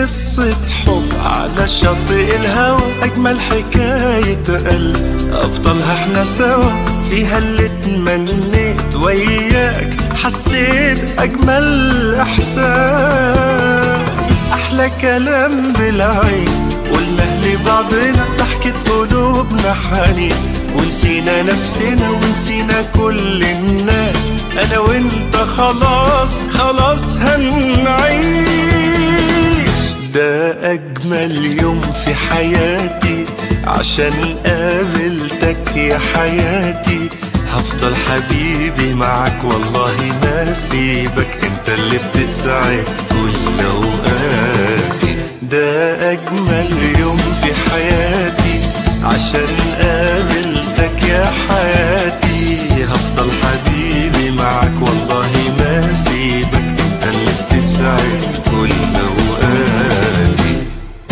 قصة حب على شاطئ الهوى أجمل حكاية قلب أبطالها احنا سوا فيها اللي تمنيت وياك حسيت أجمل إحساس أحلى كلام بالعين قلنا لبعضنا ضحكة قلوبنا حنين ونسينا نفسنا ونسينا كل الناس أنا وأنت خلاص خلاص هنعيش ده أجمل يوم في حياتي عشان قابلتك يا حياتي هفضل حبيبي معك والله ما سيبك انت اللي بتسعد كل اوقاتي ده اجمل يوم في حياتي عشان قابلتك يا حياتي هفضل حبيبي معك والله ما سيبك انت اللي بتسعد كل اوقاتي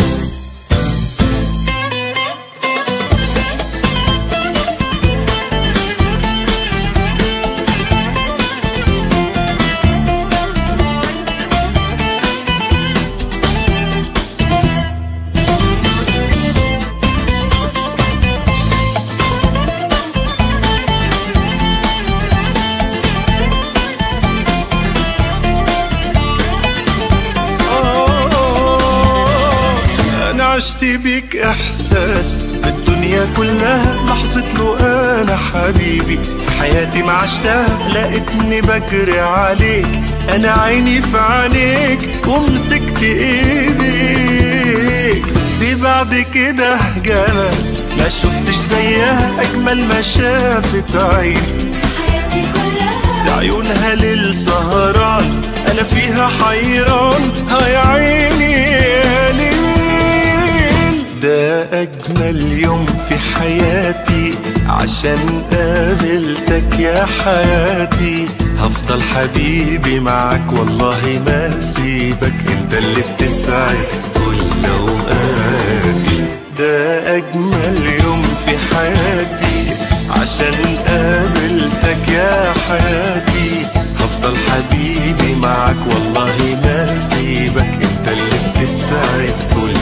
أنا عشت بيك إحساس بالدنيا كلها لحظة له أنا حبيبي في حياتي ما عشتها لقيتني بجري عليك أنا عيني في عينيك ومسكت إيديك في بعد كده جمال ما شفتش زيها أجمل ما شافت عيني حياتي كلها ده عيونها للسهران انا فيها حيران هاي عيني يا ليل ده اجمل يوم في حياتي عشان قابلتك يا حياتي هفضل حبيبي معك والله ما سيبك انت اللي بتسعد كل اوقاتي ده اجمل يوم في حياتي عشان قابلتك يا حياتي هفضل حبيبي معك والله ما سيبك انت اللي بتسعد كل